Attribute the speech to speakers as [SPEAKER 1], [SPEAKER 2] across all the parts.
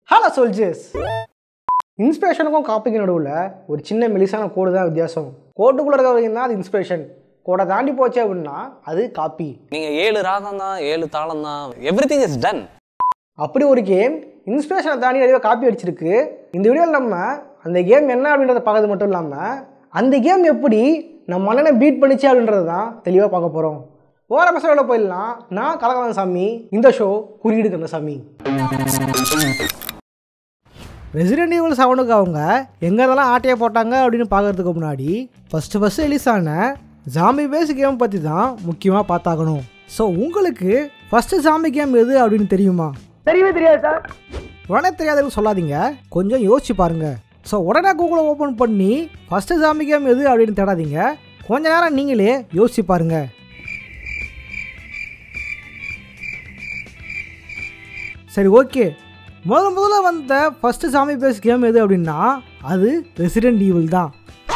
[SPEAKER 1] hello soldiers இன்ஸ்பிரேஷனுக்கும் காப்பிக்கு நடுவில் ஒரு சின்ன மெலிசான கோடு தான் வித்தியாசம் கோட்டுக்குள்ளே இருக்க வரைக்கும் தான் அது இன்ஸ்பிரேஷன் கோடை தாண்டி போச்சு அப்படின்னா அது காப்பி
[SPEAKER 2] நீங்க ஏழு ராகம் தான் ஏழு தாளம் தான் எவ்ரி திங் இஸ் டன்
[SPEAKER 1] அப்படி ஒரு கேம் இன்ஸ்பிரேஷனை தாண்டி நிறைய காப்பி அடிச்சிருக்கு இந்த வீடியோவில் நம்ம அந்த கேம் என்ன அப்படின்றத பார்க்கறது மட்டும் இல்லாமல் அந்த கேம் எப்படி நம்ம மன்னனை பீட் பண்ணிச்சு அப்படின்றது தான் தெளிவாக பார்க்க போகிறோம் ஓர எபிசோடில் போயிடலாம் நான் கலகலன் சாமி இந்த ஷோ குறியீடு கந்தசாமி ரெசிடென்ட் ஈவல் செவனுக்கு அவங்க எங்கே இதெல்லாம் ஆட்டையை போட்டாங்க அப்படின்னு பார்க்கறதுக்கு முன்னாடி ஃபஸ்ட்டு ஃபஸ்ட்டு ரிலீஸ் ஆன ஜாம்பி பேஸ் கேம் பற்றி தான் முக்கியமாக பார்த்தாகணும் ஸோ உங்களுக்கு ஃபஸ்ட்டு ஜாம்பி கேம் எது அப்படின்னு தெரியுமா
[SPEAKER 3] தெரியவே தெரியாது சார்
[SPEAKER 1] உடனே தெரியாதுன்னு சொல்லாதீங்க கொஞ்சம் யோசிச்சு பாருங்க ஸோ உடனே கூகுளை ஓப்பன் பண்ணி ஃபஸ்ட்டு ஜாம்பி கேம் எது அப்படின்னு தேடாதீங்க கொஞ்ச நேரம் நீங்களே யோசிச்சு பாருங்க சரி ஓகே முதல் முதல்ல வந்த ஃபஸ்ட்டு சாமி பேஸ் கேம் எது அப்படின்னா அது ரெசிடென்ட் ஈவில் தான்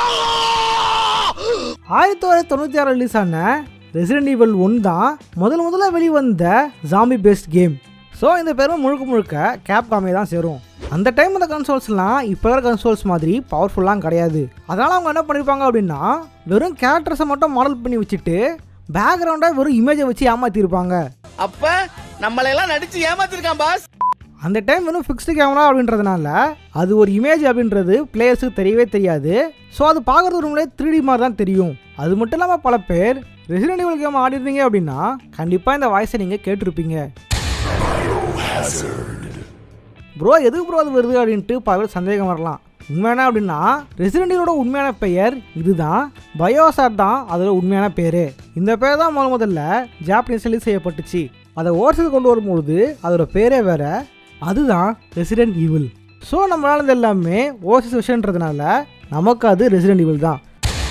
[SPEAKER 1] ஆயிரத்தி தொள்ளாயிரத்தி தொண்ணூற்றி ஆறு ரிலீஸ் ஆன ரெசிடென்ட் ஈவில் ஒன் தான் முதல் முதல்ல வெளிவந்த ஜாம்பி பேஸ்ட் கேம் ஸோ இந்த பெருமை முழுக்க முழுக்க கேப் காமே தான் சேரும் அந்த டைம் அந்த கன்சோல்ஸ்லாம் இப்போ இருக்கிற கன்சோல்ஸ் மாதிரி பவர்ஃபுல்லாக கிடையாது அதனால் அவங்க என்ன பண்ணியிருப்பாங்க அப்படின்னா வெறும் கேரக்டர்ஸை மட்டும் மாடல் பண்ணி வச்சுட்டு பேக்ரவுண்டாக வெறும் இமேஜை வச்சு ஏமாற்றிருப்பாங்க
[SPEAKER 3] அப்ப நம்மளெல்லாம் நடிச்சு ஏமாத்திருக்கான் பாஸ்
[SPEAKER 1] அந்த டைம் வெறும் ஃபிக்ஸ்டு கேமரா அப்படின்றதுனால அது ஒரு இமேஜ் அப்படின்றது பிளேயர்ஸுக்கு தெரியவே தெரியாது ஸோ அது பார்க்குறது ஒரு த்ரீ டி மாதிரி தான் தெரியும் அது மட்டும் இல்லாமல் பல பேர் ரெசிடென்ட் ஈவல் கேம் ஆடிருந்தீங்க அப்படின்னா கண்டிப்பாக இந்த வாய்ஸை நீங்கள் கேட்டிருப்பீங்க ப்ரோ எதுக்கு ப்ரோ அது வருது அப்படின்ட்டு பல பேர் சந்தேகம் வரலாம் உண்மை என்ன அப்படின்னா ரெசிடென்ட் ஈவலோட உண்மையான பெயர் இதுதான் பயோசார் தான் அதோட உண்மையான பேர் இந்த பேர் தான் முதல் முதல்ல ஜாப்பனீஸ் ரிலீஸ் செய்யப்பட்டுச்சு அதை ஓர்ஸுக்கு கொண்டு வரும்பொழுது அதோட பேரே வேற அதுதான் ரெசிடென்ட் ஈவில் ஸோ நம்மளால இது எல்லாமே ஓர்சஸ் விஷயன்றதுனால நமக்கு அது ரெசிடென்ட் ஈவில் தான்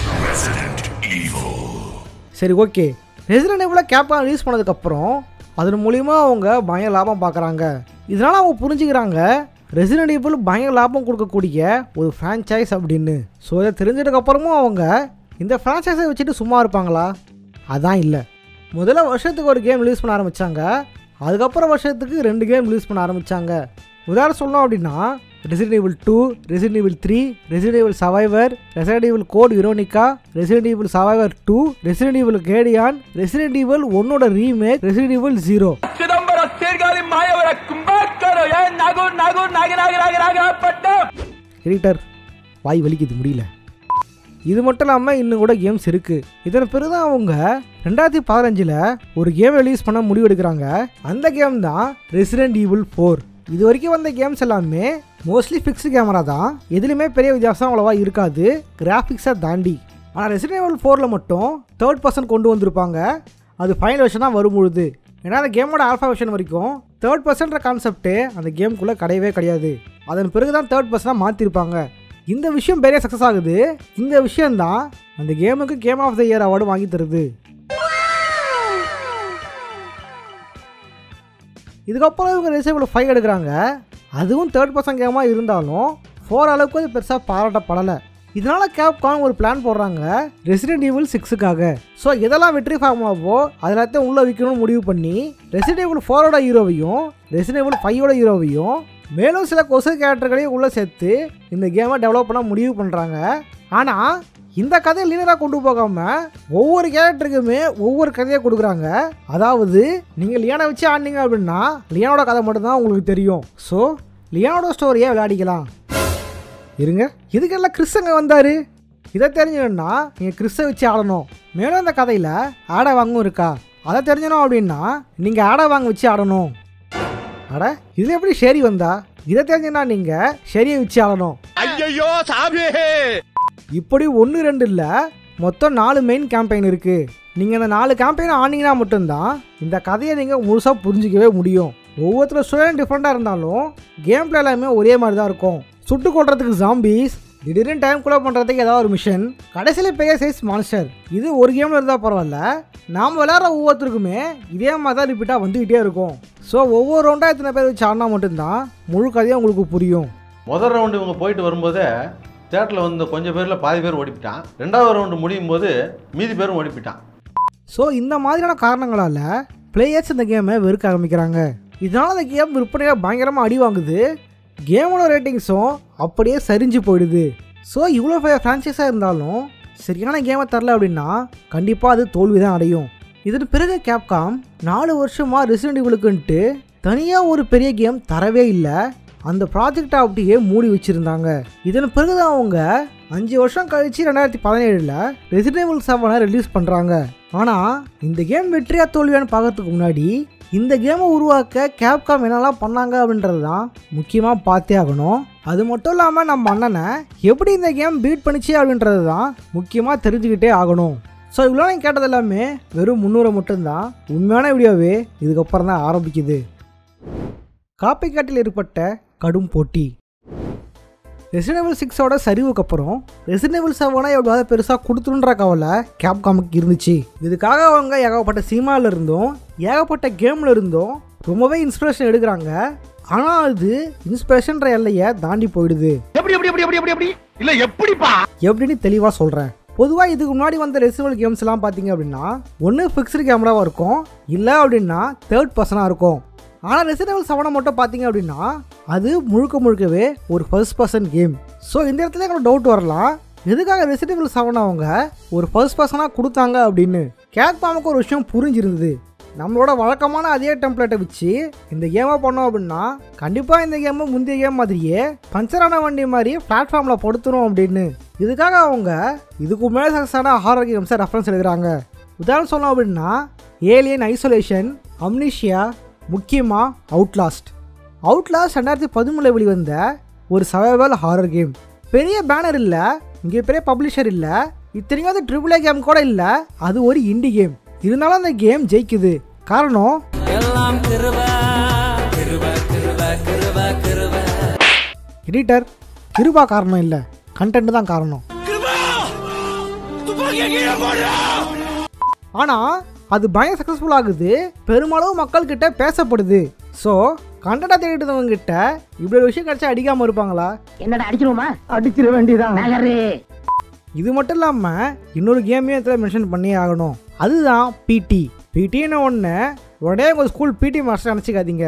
[SPEAKER 1] சரி ஓகே ரெசிடென்ட் ஈவில கேப்கான் ரிலீஸ் பண்ணதுக்கப்புறம் அதன் மூலிமா அவங்க பயங்கர லாபம் பார்க்குறாங்க இதனால் அவங்க புரிஞ்சுக்கிறாங்க ரெசிடென்ட் ஈவில் பயங்கர லாபம் கொடுக்கக்கூடிய ஒரு ஃப்ரான்ச்சைஸ் அப்படின்னு ஸோ இதை தெரிஞ்சதுக்கப்புறமும் அவங்க இந்த ஃப்ரான்ச்சைஸை வச்சுட்டு சும்மா இருப்பாங்களா அதான் இல்லை முதல்ல வருஷத்துக்கு ஒரு கேம் ரிலீஸ் பண்ண ஆரம்பித்தாங்க அதுக்கப்புறம் வருஷத்துக்கு ரெண்டு கேம் ரிலீஸ் பண்ண ஆரம்பித்தாங்க உதாரணம் சொல்லணும் அப்படின்னா resident evil two resident evil three resident evil survivor resident evil code Veronica resident evil survivor two resident evil கேடியான் ரெசிடென்ட் ஈவில் ஒன்னோட ரீமேக் ரெசிடென்ட் ஈவில் ஜீரோ
[SPEAKER 3] சிதம்பர சீர்காழி மாயவர கும்பாக்கரோ ஏன் நகு நகு நகு நகு நகு நகப்பட்டம்
[SPEAKER 1] எடிட்டர் வாய் வலிக்குது முடியல இது மட்டும் இல்லாமல் இன்னும் கூட கேம்ஸ் இருக்குது இதன் பிறகு தான் அவங்க ரெண்டாயிரத்தி பதினஞ்சில் ஒரு கேம் ரிலீஸ் பண்ண முடிவெடுக்கிறாங்க அந்த கேம் தான் ரெசிடென்ட் ஈவில் ஃபோர் இது வரைக்கும் வந்த கேம்ஸ் எல்லாமே மோஸ்ட்லி ஃபிக்ஸ்டு கேமரா தான் எதுலையுமே பெரிய வித்தியாசம் அவ்வளோவா இருக்காது கிராஃபிக்ஸை தாண்டி ஆனால் ரெசிடென்ட் ஈவில் ஃபோரில் மட்டும் தேர்ட் பர்சன் கொண்டு வந்திருப்பாங்க அது ஃபைனல் வெர்ஷனாக வரும்பொழுது ஏன்னா அந்த கேமோட ஆல்ஃபா வெர்ஷன் வரைக்கும் தேர்ட் பர்சன்ற கான்செப்டே அந்த கேமுக்குள்ளே கிடையவே கிடையாது அதன் பிறகு தான் தேர்ட் பர்சனாக மாற்றிருப்பாங்க இந்த விஷயம் பெரிய சக்ஸஸ் ஆகுது இந்த விஷயம்தான் அந்த கேமுக்கு game of the year award வாங்கி தருது இதுக்கப்புறம் இவங்க ரெசிபிள் ஃபைவ் எடுக்கிறாங்க அதுவும் தேர்ட் பர்சன் கேமாக இருந்தாலும் ஃபோர் அளவுக்கு அது பெருசாக பாராட்டப்படலை இதனால கேப்கான் ஒரு பிளான் போடுறாங்க ரெசிடென்ட் ஈவில் சிக்ஸுக்காக ஸோ எதெல்லாம் வெற்றி ஃபார்முலாவோ அது எல்லாத்தையும் உள்ளே வைக்கணும்னு முடிவு பண்ணி ரெசிடென்ட் ஈவில் ஃபோரோட ஹீரோவையும் ரெசிடென்ட் ஈவில் ஃபைவோட ஹீரோவையும் மேலும் சில கொசு கேரக்டர்களையும் உள்ளே சேர்த்து இந்த கேமை டெவலப் பண்ண முடிவு பண்ணுறாங்க ஆனால் இந்த கதையை லீனராக கொண்டு போகாமல் ஒவ்வொரு கேரக்டருக்குமே ஒவ்வொரு கதையை கொடுக்குறாங்க அதாவது நீங்கள் லியானை வச்சு ஆடினீங்க அப்படின்னா லியானோட கதை மட்டும்தான் உங்களுக்கு தெரியும் ஸோ லியானோட ஸ்டோரியை விளையாடிக்கலாம் இருங்க இதுக்கெல்லாம் கிறிஸ் அங்கே வந்தார் இதை தெரிஞ்சுக்கணும்னா நீங்கள் கிறிஸை வச்சு ஆடணும் மேலும் இந்த கதையில் ஆடை வாங்கும் இருக்கா அதை தெரிஞ்சணும் அப்படின்னா நீங்கள் ஆடை வாங்க வச்சு ஆடணும் அட இதில் எப்படி ஷெரி வந்தா இதை தெரிஞ்சுன்னா நீங்கள் ஷெரியை வச்சு ஆடணும்
[SPEAKER 3] ஐயோ சாமி
[SPEAKER 1] இப்படி ஒன்று ரெண்டு இல்லை மொத்தம் நாலு மெயின் கேம்பெயின் இருக்குது நீங்கள் இந்த நாலு கேம்பெயின் ஆனீங்கன்னா மட்டும்தான் இந்த கதையை நீங்கள் முழுசாக புரிஞ்சிக்கவே முடியும் ஒவ்வொருத்தர் ஸ்டூடெண்ட் டிஃப்ரெண்ட்டாக இருந்தாலும் கேம் பிளே எல்லாமே ஒரே மாதிரி தான் இருக்கும் சுட்டு கொள்றதுக்கு ஜாம்பிஸ் திடீர்னு டைம் கூட பண்ணுறதுக்கு ஏதாவது ஒரு மிஷன் கடைசியில் பெரிய சைஸ் மான்ஸ்டர் இது ஒரு கேமில் இருந்தால் பரவாயில்ல நாம் விளையாடுற ஒவ்வொருத்தருக்குமே இதே மாதிரி தான் ரிப்பீட்டாக வந்துக்கிட்டே இருக்கும் ஸோ ஒவ்வொரு ரவுண்டாக இத்தனை பேர் வச்சு ஆடினா மட்டும்தான் முழு கதையும் உங்களுக்கு புரியும்
[SPEAKER 4] முதல் ரவுண்டு இவங்க போயிட்டு வரும்போதே தேட்டரில் வந்து கொஞ்சம் பேரில் பாதி பேர் ஓடிப்பிட்டான் ரெண்டாவது ரவுண்டு முடியும் போது மீதி பேரும் ஓடிப்பிட்டான்
[SPEAKER 1] ஸோ இந்த மாதிரியான காரணங்களால் பிளேயர்ஸ் இந்த கேமை வெறுக்க ஆரம்பிக்கிறாங்க இதனால் அந்த கேம் விற்பனையாக பயங்கரமாக அடி வாங்குது கேமோட ரேட்டிங்ஸும் அப்படியே சரிஞ்சு போயிடுது ஸோ இவ்வளோ ஃப்ரான்ச்சைஸாக இருந்தாலும் சரியான கேமை தரல அப்படின்னா கண்டிப்பாக அது தோல்வி தான் அடையும் இதன் பிறகு கேப்காம் நாலு வருஷமாக ரெசிடென்ட் இவளுக்குன்ட்டு தனியாக ஒரு பெரிய கேம் தரவே இல்லை அந்த ப்ராஜெக்டை அப்படியே மூடி வச்சுருந்தாங்க இதன் பிறகு தான் அவங்க அஞ்சு வருஷம் கழிச்சு ரெண்டாயிரத்தி பதினேழில் ரெசிடெபிள் செவனை ரிலீஸ் பண்ணுறாங்க ஆனால் இந்த கேம் வெற்றியா தோல்வியான்னு பார்க்கறதுக்கு முன்னாடி இந்த கேமை உருவாக்க கேப்காம் என்னெல்லாம் பண்ணாங்க அப்படின்றது தான் முக்கியமாக பார்த்தே ஆகணும் அது மட்டும் இல்லாமல் நம்ம அண்ணனை எப்படி இந்த கேம் பீட் பண்ணிச்சு அப்படின்றது தான் முக்கியமாக தெரிஞ்சுக்கிட்டே ஆகணும் ஸோ இவ்வளோ நீங்கள் கேட்டது எல்லாமே வெறும் முந்நூறு மட்டும்தான் உண்மையான வீடியோவே இதுக்கப்புறம் தான் ஆரம்பிக்குது காப்பிக்காட்டில் ஏற்பட்ட கடும் போட்டி ரெசிடபிள் சிக்ஸோட சரிவுக்கு அப்புறம் ரெசிடபிள் செவனை எவ்வளோ பெருசாக கொடுத்துருன்ற கவலை கேப்காமுக்கு இருந்துச்சு இதுக்காக அவங்க ஏகப்பட்ட சினிமாவில் இருந்தும் ஏகப்பட்ட கேமில் இருந்தும் ரொம்பவே இன்ஸ்பிரேஷன் எடுக்கிறாங்க ஆனால் அது இன்ஸ்பிரேஷன்ற எல்லையை தாண்டி போயிடுது
[SPEAKER 5] எப்படி எப்படி எப்படி எப்படி எப்படி எப்படி இல்ல எப்படிப்பா
[SPEAKER 1] எப்படின்னு தெளிவாக சொல்கிறேன் பொதுவாக இதுக்கு முன்னாடி வந்த ரெசிவல் கேம்ஸ்லாம் பார்த்தீங்க அப்படின்னா ஒன்று ஃபிக்ஸ்டு கேமராவாக இருக்கும் இல்லை அப்படின்னா தேர்ட் பர்சனாக இருக்கும் ஆனால் ரெசிடபிள் செவனை மட்டும் பார்த்தீங்க அப்படின்னா அது முழுக்க முழுக்கவே ஒரு ஃபர்ஸ்ட் பர்சன் கேம் ஸோ இந்த இடத்துல எனக்கு டவுட் வரலாம் எதுக்காக ரெசிடபிள் செவன் அவங்க ஒரு ஃபர்ஸ்ட் பர்சனாக கொடுத்தாங்க அப்படின்னு கேட்பாமுக்கு ஒரு விஷயம் புரிஞ்சிருந்தது நம்மளோட வழக்கமான அதே டெம்ப்ளேட்டை வச்சு இந்த கேமை பண்ணோம் அப்படின்னா கண்டிப்பாக இந்த கேமை முந்தைய கேம் மாதிரியே பஞ்சரான வண்டி மாதிரி பிளாட்ஃபார்மில் படுத்துரும் அப்படின்னு இதுக்காக அவங்க இதுக்கு மேலே சக்ஸஸான ஹாரர் கேம்ஸை ரெஃபரன்ஸ் எடுக்கிறாங்க உதாரணம் சொன்னோம் அப்படின்னா ஏலியன் ஐசோலேஷன் அம்னிஷியா முக்கியமாக அவுட்லாஸ்ட் அவுட்லாஸ்ட் ரெண்டாயிரத்தி பதிமூணில் வெளிவந்த ஒரு சர்வைவல் ஹாரர் கேம் பெரிய பேனர் இல்லை இங்கே பெரிய பப்ளிஷர் இல்லை இத்தனைக்கும் அது ட்ரிபிள் ஏ கேம் கூட இல்லை அது ஒரு இண்டி கேம் இருந்தாலும் அந்த கேம் ஜெயிக்குது காரணம் எடிட்டர் கிருபா காரணம் இல்லை கண்டென்ட் தான் காரணம் ஆனால் அது பயம் சக்ஸஸ்ஃபுல் ஆகுது பெருமளவு மக்கள்கிட்ட பேசப்படுது ஸோ கண்டென்ட்டை தேடிட்டு இருந்தவங்க கிட்ட இப்படி ஒரு விஷயம் கிடைச்சா அடிக்காமல் இருப்பாங்களா
[SPEAKER 6] என்னடா அடிச்சிருவோமா அடிச்சிட வேண்டியதான் நகரு
[SPEAKER 1] இது மட்டும் இல்லாமல் இன்னொரு கேமையும் இதில் மென்ஷன் பண்ணியே ஆகணும் அதுதான் பிடி பிடின்னு ஒன்று உடனே உங்கள் ஸ்கூல் பிடி மாஸ்டர் நினச்சிக்காதீங்க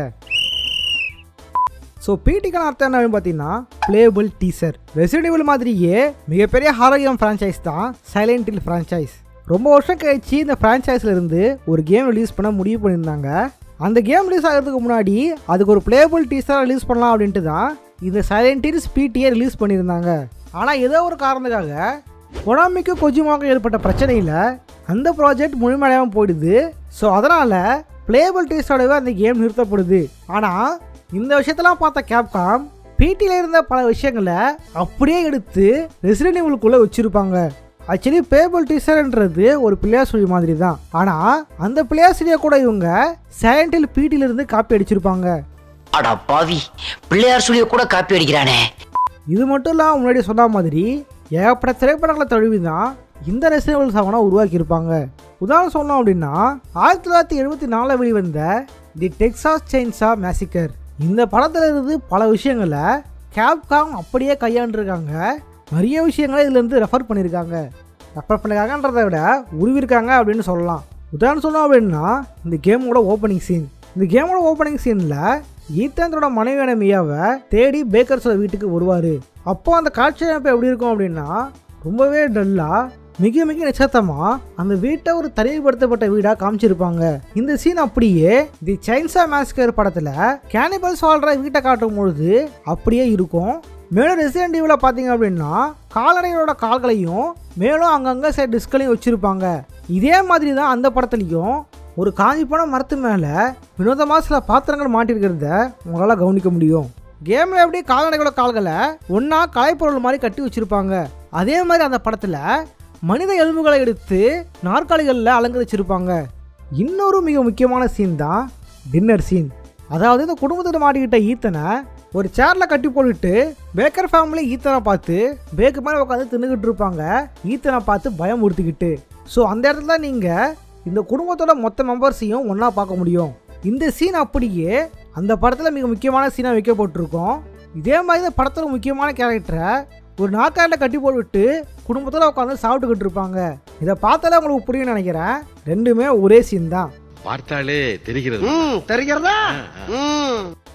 [SPEAKER 1] ஸோ பிடிக்கான அர்த்தம் என்ன அப்படின்னு பார்த்தீங்கன்னா பிளேபிள் டீசர் ரெசிடெபிள் மாதிரியே மிகப்பெரிய ஹாரர் கேம் ஃப்ரான்ச்சைஸ் தான் சைலண்ட் ஹில் ஃப்ரான்ச்சைஸ் ரொம்ப வருஷம் கழிச்சு இந்த ஃப்ரான்ச்சைஸில் இருந்து ஒரு கேம் ரிலீஸ் பண்ண முடிவு பண்ணியிருந்தாங்க அந்த கேம் ரிலீஸ் ஆகிறதுக்கு முன்னாடி அதுக்கு ஒரு பிளேபிள் டீசராக ரிலீஸ் பண்ணலாம் அப்படின்ட்டு தான் இந்த சைலண்ட் ஹில்ஸ் பிடியை ரிலீஸ் பண்ணியிருந்தாங்க ஆனால் ஏதோ ஒரு காரணத்துக்காக கொனாமிக்கு கொஜிமாவுக்கு ஏற்பட்ட பிரச்சனையில் அந்த ப்ராஜெக்ட் முழுமையடையாமல் போயிடுது ஸோ அதனால் பிளேபிள் டீஸோடவே அந்த கேம் நிறுத்தப்படுது ஆனால் இந்த விஷயத்தெல்லாம் பார்த்த கேப்காம் பிடியில் இருந்த பல விஷயங்களை அப்படியே எடுத்து ரெசிடென்ட் இவளுக்குள்ளே வச்சுருப்பாங்க ஆக்சுவலி பேபிள் டீசர்ன்றது ஒரு பிளேயர் ஸ்டுடியோ மாதிரி தான் ஆனால் அந்த பிளேயர் ஸ்டுடியோ கூட இவங்க சைலண்டில் பிடியிலிருந்து காப்பி அடிச்சிருப்பாங்க
[SPEAKER 6] அடா பாவி பிள்ளையார் சுழிய கூட காப்பி அடிக்கிறானே
[SPEAKER 1] இது மட்டும் இல்லாமல் முன்னாடி சொன்ன மாதிரி ஏகப்பட்ட திரைப்படங்களை தழுவி தான் இந்த ரெசிடபிள் செவனை உருவாக்கியிருப்பாங்க உதாரணம் சொன்னோம் அப்படின்னா ஆயிரத்தி தொள்ளாயிரத்தி எழுபத்தி நாலில் வெளிவந்த தி டெக்சாஸ் செயின்ஸா மேசிக்கர் இந்த படத்துல இருந்து பல விஷயங்களை கேப்காம் அப்படியே கையாண்டுருக்காங்க நிறைய விஷயங்களை இதுலேருந்து ரெஃபர் பண்ணியிருக்காங்க ரெஃபர் பண்ணிருக்காங்கன்றதை விட உருவிருக்காங்க அப்படின்னு சொல்லலாம் உதாரணம் சொன்னோம் அப்படின்னா இந்த கேமோட ஓப்பனிங் சீன் இந்த கேமோட ஓப்பனிங் சீனில் ஈத்தனத்தோட மனைவியான மியாவை தேடி பேக்கர்ஸோட வீட்டுக்கு வருவார் அப்போ அந்த காட்சி அமைப்பு எப்படி இருக்கும் அப்படின்னா ரொம்பவே டல்லாக மிக மிக நிச்சயத்தமாக அந்த வீட்டை ஒரு தனிமைப்படுத்தப்பட்ட வீடாக காமிச்சிருப்பாங்க இந்த சீன் அப்படியே தி சைன்ஸா மேஸ்கர் படத்தில் கேனிபல்ஸ் வாழ்கிற வீட்டை காட்டும் பொழுது அப்படியே இருக்கும் மேலும் ரெசிடென்ட் ஈவில் பார்த்தீங்க அப்படின்னா கால்நடைகளோட கால்களையும் மேலும் அங்கங்கே சைட் டிஸ்களையும் வச்சுருப்பாங்க இதே மாதிரி தான் அந்த படத்துலையும் ஒரு காஞ்சி போன மரத்து மேலே வினோதமாக சில பாத்திரங்கள் மாட்டிருக்கிறத உங்களால் கவனிக்க முடியும் கேமில் எப்படி கால்நடைகளோட கால்களை ஒன்றா கலைப்பொருள் மாதிரி கட்டி வச்சுருப்பாங்க அதே மாதிரி அந்த படத்தில் மனித எலும்புகளை எடுத்து நாற்காலிகளில் அலங்கரிச்சிருப்பாங்க இன்னொரு மிக முக்கியமான சீன் தான் டின்னர் சீன் அதாவது இந்த குடும்பத்தில் மாட்டிக்கிட்ட ஈத்தனை ஒரு சேரில் கட்டி போட்டுட்டு பேக்கர் ஃபேமிலி ஈத்தனை பார்த்து பேக்கு மேலே உட்காந்து தின்னுக்கிட்டு இருப்பாங்க ஈத்தனை பார்த்து பயம் உறுத்திக்கிட்டு ஸோ அந்த இடத்துல நீங்கள் இந்த குடும்பத்தோட மொத்த மெம்பர்ஸையும் ஒன்றா பார்க்க முடியும் இந்த சீன் அப்படியே அந்த படத்தில் மிக முக்கியமான சீனாக வைக்கப்பட்டிருக்கும் இதே மாதிரி இந்த படத்தில் முக்கியமான கேரக்டரை ஒரு நாக்காரில் கட்டி போட்டுவிட்டு குடும்பத்தோட உட்காந்து சாப்பிட்டுக்கிட்டு இருப்பாங்க இதை பார்த்தாலே உங்களுக்கு புரியும்னு நினைக்கிறேன் ரெண்டுமே ஒரே சீன் தான்
[SPEAKER 5] பார்த்தாலே தெரிகிறது
[SPEAKER 7] தெரிகிறதா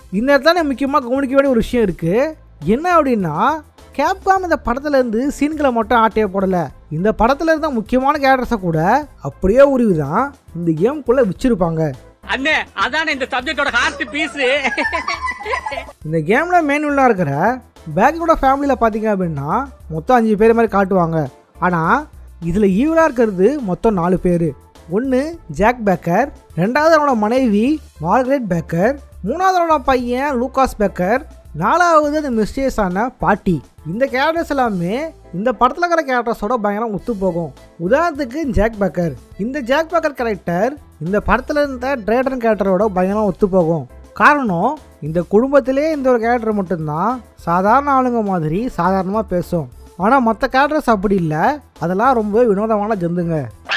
[SPEAKER 1] இந்த இடத்துல முக்கியமாக கவனிக்க வேண்டிய ஒரு விஷயம் இருக்குது என்ன அப்படின்னா கேப்காம் இந்த படத்துல இருந்து சீன்களை மட்டும் ஆட்டையே போடலை இந்த படத்துல இருந்த முக்கியமான கேரக்டர்ஸை கூட அப்படியே உருவி தான் இந்த கேம்குள்ளே வச்சிருப்பாங்க
[SPEAKER 7] அண்ணே அதானே இந்த சப்ஜெக்டோட ஹார்ட் பீஸ்
[SPEAKER 1] இந்த கேமில் மேனுவலாக இருக்கிற பேக்கோட ஃபேமிலியில் பார்த்தீங்க அப்படின்னா மொத்தம் அஞ்சு பேர் மாதிரி காட்டுவாங்க ஆனால் இதில் ஈவலாக இருக்கிறது மொத்தம் நாலு பேர் ஒன்று ஜாக் பேக்கர் ரெண்டாவது அவனோட மனைவி மார்கரெட் பேக்கர் மூணாவது அவனோட பையன் லூகாஸ் பேக்கர் நாலாவது அந்த மிஸ்டேஸான பாட்டி இந்த கேரக்டர்ஸ் எல்லாமே இந்த படத்தில் இருக்கிற கேரக்டர்ஸோட பயங்கரம் ஒத்து போகும் உதாரணத்துக்கு ஜாக் பேக்கர் இந்த ஜாக் பேக்கர் கேரக்டர் இந்த படத்தில் இருந்த ட்ரேடன் கேரக்டரோட பயங்கரம் ஒத்து போகும் காரணம் இந்த குடும்பத்திலே இந்த ஒரு கேரக்டர் மட்டும்தான் சாதாரண ஆளுங்க மாதிரி சாதாரணமாக பேசும் ஆனால் மற்ற கேரக்டர்ஸ் அப்படி இல்லை அதெல்லாம் ரொம்ப வினோதமான ஜந்துங்க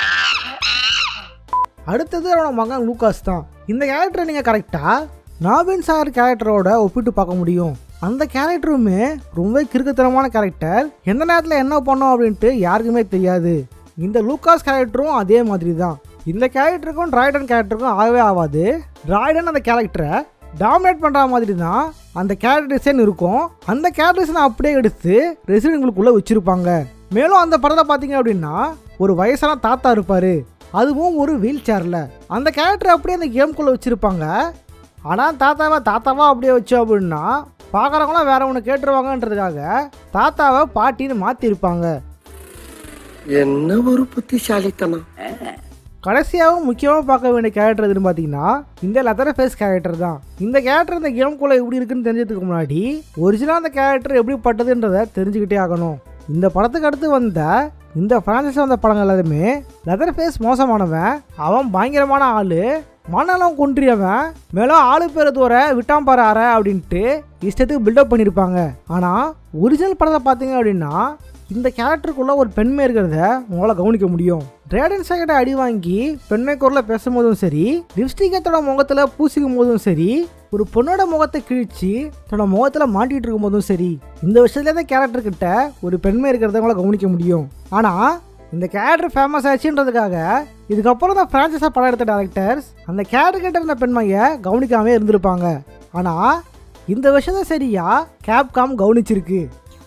[SPEAKER 1] அடுத்தது அவனோட மகன் லூகாஸ் தான் இந்த கேரக்டரை நீங்கள் கரெக்டாக நாபின் சார் கேரக்டரோட ஒப்பிட்டு பார்க்க முடியும் அந்த கேரக்டருமே ரொம்ப கிறுக்குத்தனமான கேரக்டர் எந்த நேரத்தில் என்ன பண்ணோம் அப்படின்ட்டு யாருக்குமே தெரியாது இந்த லூகாஸ் கேரக்டரும் அதே மாதிரி தான் இந்த கேரக்டருக்கும் ராய்டன் கேரக்டருக்கும் ஆகவே ஆகாது ராய்டன் அந்த கேரக்டரை டாமினேட் பண்ணுற மாதிரி தான் அந்த கேரக்டர் டிசைன் இருக்கும் அந்த கேரக்டர் டிசைனை அப்படியே எடுத்து ரெசிடென்ட்களுக்குள்ளே வச்சுருப்பாங்க மேலும் அந்த படத்தை பார்த்தீங்க அப்படின்னா ஒரு வயசான தாத்தா இருப்பார் அதுவும் ஒரு வீல் சேரில் அந்த கேரக்டர் அப்படியே அந்த கேம்குள்ளே வச்சுருப்பாங்க ஆனால் தாத்தாவை தாத்தாவா அப்படியே வச்சோம் அப்படின்னா பார்க்குறவங்களாம் வேற ஒன்று கேட்டுருவாங்கன்றதுக்காக தாத்தாவை பாட்டின்னு மாற்றிருப்பாங்க
[SPEAKER 8] என்ன ஒரு புத்திசாலித்தனம்
[SPEAKER 1] கடைசியாகவும் முக்கியமாக பார்க்க வேண்டிய கேரக்டர் எதுன்னு பார்த்தீங்கன்னா இந்த லெதர் ஃபேஸ் கேரக்டர் தான் இந்த கேரக்டர் இந்த கேம்குள்ளே எப்படி இருக்குன்னு தெரிஞ்சதுக்கு முன்னாடி ஒரிஜினல் அந்த கேரக்டர் எப்படி பட்டதுன்றதை தெரிஞ்சுக்கிட்டே ஆகணும் இந்த படத்துக்கு அடுத்து வந்த இந்த ஃப்ரான்சைஸ் வந்த படங்கள் எல்லாருமே லெதர் ஃபேஸ் மோசமானவன் அவன் பயங்கரமான ஆள் மனநலம் கொன்றியவன் மேலும் ஆளு பேர் தூர விட்டாம் பாரு அற அப்படின்ட்டு இஷ்டத்துக்கு பில்டப் பண்ணியிருப்பாங்க ஆனால் ஒரிஜினல் படத்தை பார்த்தீங்க அப்படின்னா இந்த கேரக்டருக்குள்ள ஒரு பெண்மை இருக்கிறத உங்களால் கவனிக்க முடியும் ரேடன் சைக்கிட்ட அடி வாங்கி பெண்மை குரலில் பேசும்போதும் சரி லிப்ஸ்டிக்கை தன்னோட முகத்தில் பூசிக்கும் போதும் சரி ஒரு பொண்ணோட முகத்தை கிழிச்சு தன்னோட முகத்தில் மாட்டிட்டு இருக்கும்போதும் சரி இந்த விஷயத்துல இந்த கேரக்டர் கிட்ட ஒரு பெண்மை இருக்கிறத உங்களால் கவனிக்க முடியும் ஆனால் இந்த கேரக்டர் ஃபேமஸ் ஆச்சுன்றதுக்காக இதுக்கப்புறம் இந்த ஃப்ரான்ச்சைஸாக படம் எடுத்த டேரக்டர்ஸ் அந்த கேரக்டர் கிட்ட இருந்த பெண்மையை கவனிக்காமே இருந்திருப்பாங்க ஆனால் இந்த விஷயத்த சரியா கேப்காம் கவனிச்சிருக்கு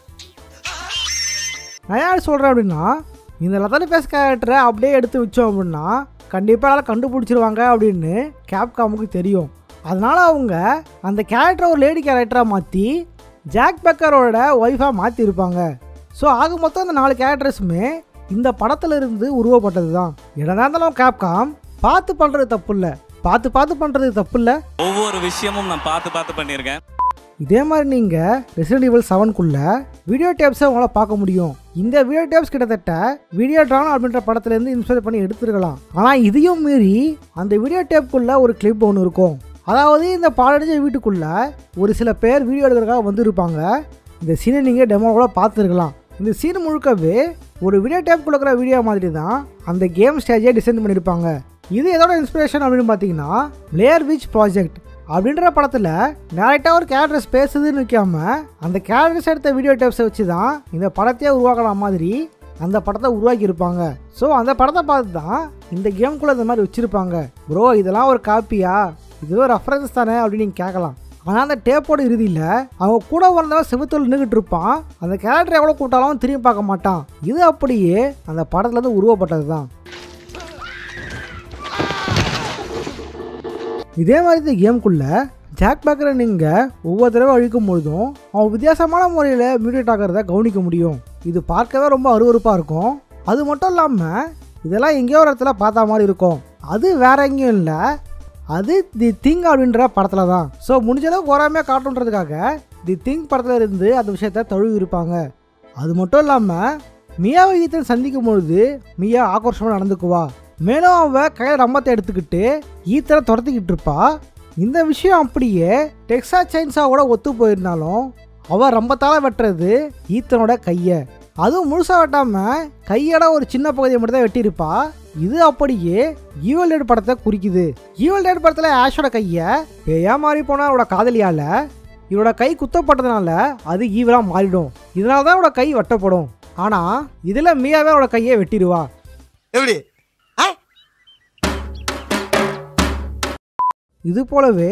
[SPEAKER 1] நான் யார் சொல்கிறேன் அப்படின்னா இந்த லதானி பேஸ் கேரக்டரை அப்படியே எடுத்து வச்சோம் அப்படின்னா கண்டிப்பாக எல்லாம் கண்டுபிடிச்சிருவாங்க அப்படின்னு கேப்காமுக்கு தெரியும் அதனால் அவங்க அந்த கேரக்டரை ஒரு லேடி கேரக்டராக மாற்றி ஜாக் பெக்கரோட ஒய்ஃபாக மாற்றிருப்பாங்க ஸோ ஆக மொத்தம் இந்த நாலு கேரக்டர்ஸுமே இந்த படத்துல இருந்து உருவப்பட்டது தான் என்னதான் இருந்தாலும் கேப்காம் பார்த்து பண்ணுறது தப்பு இல்லை பார்த்து பார்த்து பண்ணுறது தப்பு இல்லை
[SPEAKER 9] ஒவ்வொரு விஷயமும் நான் பார்த்து பார்த்து பண்ணியிருக்கேன்
[SPEAKER 1] இதே மாதிரி நீங்கள் ரெசிடென்ட் ஈவல் செவனுக்குள்ள வீடியோ டேப்ஸை உங்களால் பார்க்க முடியும் இந்த வீடியோ டேப்ஸ் கிட்டத்தட்ட வீடியோ ட்ரான் அப்படின்ற படத்துலேருந்து இன்ஸ்பயர் பண்ணி எடுத்துருக்கலாம் ஆனால் இதையும் மீறி அந்த வீடியோ டேப்புக்குள்ளே ஒரு கிளிப் ஒன்று இருக்கும் அதாவது இந்த பாலடைஞ்ச வீட்டுக்குள்ளே ஒரு சில பேர் வீடியோ எடுக்கிறதுக்காக வந்திருப்பாங்க இந்த சீனை நீங்கள் டெமோ கூட பார்த்துருக்கலாம் இந்த சீன் முழுக்கவே ஒரு வீடியோ டேப் கொடுக்குற வீடியோ மாதிரி தான் அந்த கேம் ஸ்டேஜே டிசைன் பண்ணியிருப்பாங்க இது எதோட இன்ஸ்பிரேஷன் அப்படின்னு பார்த்தீங்கன்னா லேயர் விச் ப்ராஜெக்ட் அப்படின்ற படத்தில் டேரெக்டாக ஒரு கேரக்டர்ஸ் பேசுதுன்னு வைக்காம அந்த கேரக்டர்ஸ் எடுத்த வீடியோ டேப்ஸை வச்சு தான் இந்த படத்தையே உருவாக்கலாம் மாதிரி அந்த படத்தை உருவாக்கி இருப்பாங்க ஸோ அந்த படத்தை பார்த்து தான் இந்த கேம்குள்ளே இந்த மாதிரி வச்சுருப்பாங்க ப்ரோ இதெல்லாம் ஒரு காப்பியா இது ஒரு ரெஃபரன்ஸ் தானே அப்படின்னு நீங்கள் கேட்கலாம் ஆனால் அந்த டேப்போட இறுதியில் அவங்க கூட வந்தவன் செவுத்துல நின்றுக்கிட்டு இருப்பான் அந்த கேரக்டர் எவ்வளோ கூட்டாலும் திரும்பி பார்க்க மாட்டான் இது அப்படியே அந்த படத்துலேருந்து உருவப்பட்டது தான் இதே மாதிரி இந்த கேம்குள்ளே ஜாக் பேக்கரை நீங்கள் ஒவ்வொரு தடவை அழிக்கும் பொழுதும் அவன் வித்தியாசமான முறையில் மியூட்டேட் ஆகிறத கவனிக்க முடியும் இது பார்க்கவே ரொம்ப அருவருப்பாக இருக்கும் அது மட்டும் இல்லாமல் இதெல்லாம் எங்கேயோ ஒரு இடத்துல பார்த்த மாதிரி இருக்கும் அது வேற எங்கேயும் இல்லை அது தி திங் அப்படின்ற படத்தில் தான் ஸோ முடிஞ்ச அளவுக்கு வராமையாக காட்டுன்றதுக்காக தி திங் படத்தில் இருந்து அந்த விஷயத்த தழுவி இருப்பாங்க அது மட்டும் இல்லாமல் மியாவை ஈத்தன் சந்திக்கும் பொழுது மியா ஆக்ரோஷமாக நடந்துக்குவா மேலும் அவ கையில் ரம்பத்தை எடுத்துக்கிட்டு ஈத்தனை துரத்திக்கிட்டு இருப்பா இந்த விஷயம் அப்படியே டெக்ஸா சைன்ஸாவோட ஒத்து போயிருந்தாலும் அவ ரம்பத்தால் வெட்டுறது ஈத்தனோட கையை அதுவும் முழுசாக வெட்டாமல் கையோட ஒரு சின்ன பகுதியை மட்டும் தான் வெட்டியிருப்பா இது அப்படியே ஈவல் டேட் படத்தை குறிக்குது ஈவல் டேட் படத்தில் ஆஷோட கையை பேயா மாறி போன அவரோட காதலியால் இவரோட கை குத்தப்பட்டதுனால அது ஈவலாக மாறிடும் இதனால தான் அவரோட கை வெட்டப்படும் ஆனால் இதில் மியாவே அவரோட கையை வெட்டிடுவா
[SPEAKER 8] எப்படி
[SPEAKER 1] இது போலவே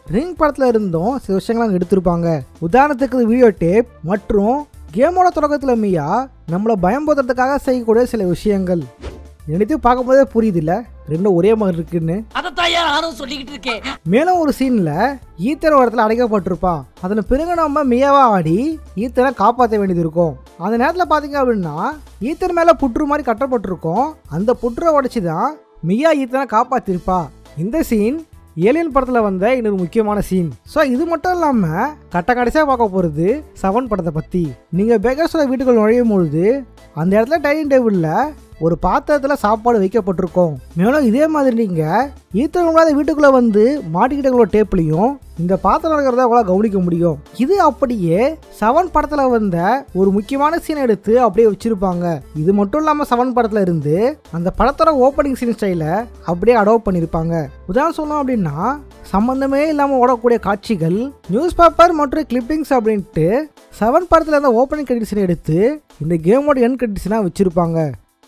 [SPEAKER 1] ரிங் படத்தில் இருந்தும் சில விஷயங்கள் அங்கே எடுத்திருப்பாங்க உதாரணத்துக்கு வீடியோ டேப் மற்றும் கேமோட தொடக்கத்தில் மியா நம்மளை பயம்படுத்துறதுக்காக செய்யக்கூடிய சில விஷயங்கள் எனக்கு பார்க்கும்போதே புரியுது இல்லை ரெண்டும் ஒரே மாதிரி இருக்குன்னு
[SPEAKER 6] அதத்தான் யாரும் சொல்லிக்கிட்டு இருக்கேன்
[SPEAKER 1] மேலும் ஒரு சீனில் ஈத்தன் ஒரு இடத்துல அடைக்கப்பட்டிருப்பான் அதில் பிறகு நம்ம மியாவா ஆடி ஈத்தனை காப்பாற்ற வேண்டியது இருக்கும் அந்த நேரத்தில் பார்த்தீங்க அப்படின்னா ஈத்தன் மேலே புற்று மாதிரி கட்டப்பட்டிருக்கும் அந்த புற்றை உடைச்சி தான் மியா ஈத்தனை காப்பாற்றிருப்பா இந்த சீன் ஏலியன் படத்தில் வந்த இன்னொரு முக்கியமான சீன் ஸோ இது மட்டும் இல்லாமல் கட்ட கடைசியாக பார்க்க போகிறது செவன் படத்தை பற்றி நீங்கள் பேக்கர்ஸோட வீட்டுக்குள் நுழையும் பொழுது அந்த இடத்துல டைனிங் டேபிளில் ஒரு பாத்திரத்தில் சாப்பாடு வைக்கப்பட்டிருக்கும் மேலும் இதே மாதிரி நீங்கள் ஈத்தனங்களாத வீட்டுக்குள்ளே வந்து மாட்டிக்கிட்டவங்களோட டேப்லையும் இந்த பாத்திரம் இருக்கிறத உங்களால் கவனிக்க முடியும் இது அப்படியே செவன் படத்தில் வந்த ஒரு முக்கியமான சீனை எடுத்து அப்படியே வச்சிருப்பாங்க இது மட்டும் இல்லாமல் செவன் படத்தில் இருந்து அந்த படத்தோட ஓப்பனிங் சீன் ஸ்டைலை அப்படியே அடாப்ட் பண்ணியிருப்பாங்க உதாரணம் சொன்னோம் அப்படின்னா சம்மந்தமே இல்லாமல் ஓடக்கூடிய காட்சிகள் நியூஸ் பேப்பர் மற்றும் கிளிப்பிங்ஸ் அப்படின்ட்டு செவன் படத்தில் இருந்த ஓப்பனிங் கிரெடிட்ஸை எடுத்து இந்த கேமோட என் கிரெடிட்ஸ்லாம் வச்சுருப்பாங்க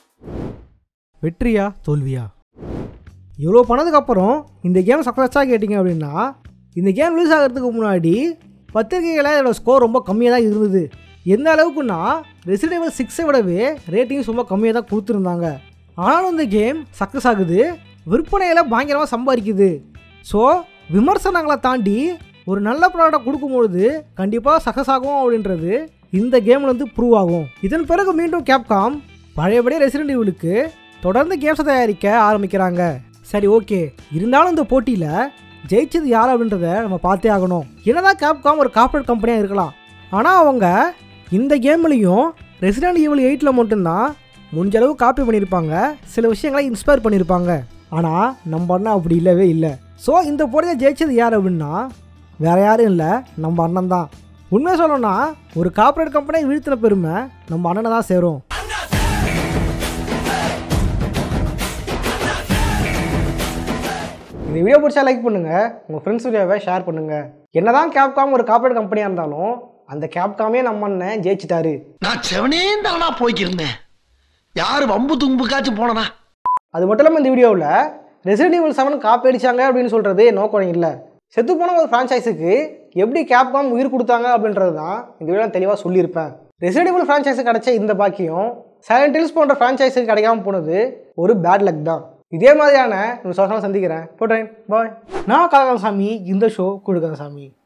[SPEAKER 1] வெற்றியா தோல்வியா இவ்வளோ பண்ணதுக்கு அப்புறம் இந்த கேம் சக்ஸஸாக கேட்டிங்க அப்படின்னா இந்த கேம் ரிலீஸ் ஆகிறதுக்கு முன்னாடி பத்திரிகைகளில் இதோட ஸ்கோர் ரொம்ப கம்மியாக தான் இருந்தது எந்த அளவுக்குன்னா ரெசிடெபிள் சிக்ஸை விடவே ரேட்டிங்ஸ் ரொம்ப கம்மியாக தான் கொடுத்துருந்தாங்க ஆனாலும் இந்த கேம் சக்ஸஸ் ஆகுது விற்பனையில் பயங்கரமாக சம்பாதிக்குது ஸோ விமர்சனங்களை தாண்டி ஒரு நல்ல ப்ராடக்ட் கொடுக்கும்பொழுது கண்டிப்பாக சக்ஸஸ் ஆகும் அப்படின்றது இந்த கேமில் வந்து ப்ரூவ் ஆகும் இதன் பிறகு மீண்டும் கேப்காம் பழையபடியே ரெசிடென்ட் ஈவிலுக்கு தொடர்ந்து கேம்ஸை தயாரிக்க ஆரம்பிக்கிறாங்க சரி ஓகே இருந்தாலும் இந்த போட்டியில் ஜெயிச்சது யார் அப்படின்றத நம்ம பார்த்தே ஆகணும் என்னதான் கேப்காம் ஒரு கார்ப்பரேட் கம்பெனியாக இருக்கலாம் ஆனால் அவங்க இந்த கேம்லேயும் ரெசிடென்ட் ஈவில் எயிட்டில் மட்டும்தான் முடிஞ்ச அளவு காப்பி பண்ணியிருப்பாங்க சில விஷயங்களை இன்ஸ்பயர் பண்ணியிருப்பாங்க ஆனால் நம்ம அண்ணன் அப்படி இல்லவே இல்லை ஸோ இந்த போட்டியில் ஜெயிச்சது யார் அப்படின்னா வேற யாரும் இல்லை நம்ம அண்ணன் தான் உண்மை சொல்லணும்னா ஒரு கார்ப்பரேட் கம்பெனியை வீழ்த்தின பெருமை நம்ம அண்ணனை தான் சேரும் இந்த வீடியோ பிடிச்சா லைக் பண்ணுங்க உங்கள் ஃப்ரெண்ட்ஸ் வீடியோவை ஷேர் பண்ணுங்க என்னதான் கேப்காம் ஒரு கார்ப்பரேட் கம்பெனியாக இருந்தாலும் அந்த கேப்காமே நம்ம அண்ணன் ஜெயிச்சிட்டாரு
[SPEAKER 8] நான் செவனே தானா போய்க்கிருந்தேன் யாரு வம்பு தும்புக்காச்சும் போனனா
[SPEAKER 1] அது மட்டும் இல்லாமல் இந்த வீடியோவில் ரெசிடென்ட் ஈவல் செவன் காப்பி அடிச்சாங்க அப்படின்னு சொல்கிறது நோக்கம் இல்லை செத்து போன ஒரு ஃப்ரான்ச்சைஸுக்கு எப்படி கேப்காம் உயிர் கொடுத்தாங்க அப்படின்றது தான் இந்த வீடியோ தெளிவாக சொல்லியிருப்பேன் ரெசிடென்ட் ஈவல் ஃப்ரான்ச்சைஸுக்கு கிடைச்ச இந்த பாக்கியம் சைலண்ட் ஹில்ஸ் போன்ற ஃப்ரான்ச்சைஸுக்கு கிடைக்காம போனது ஒரு பேட் லக் தான் இதே மாதிரியான ஒரு சோசனம் சந்திக்கிறேன் போட்டேன் பாய் நான் கலகன் சாமி இந்த ஷோ கொடுக்கன் சாமி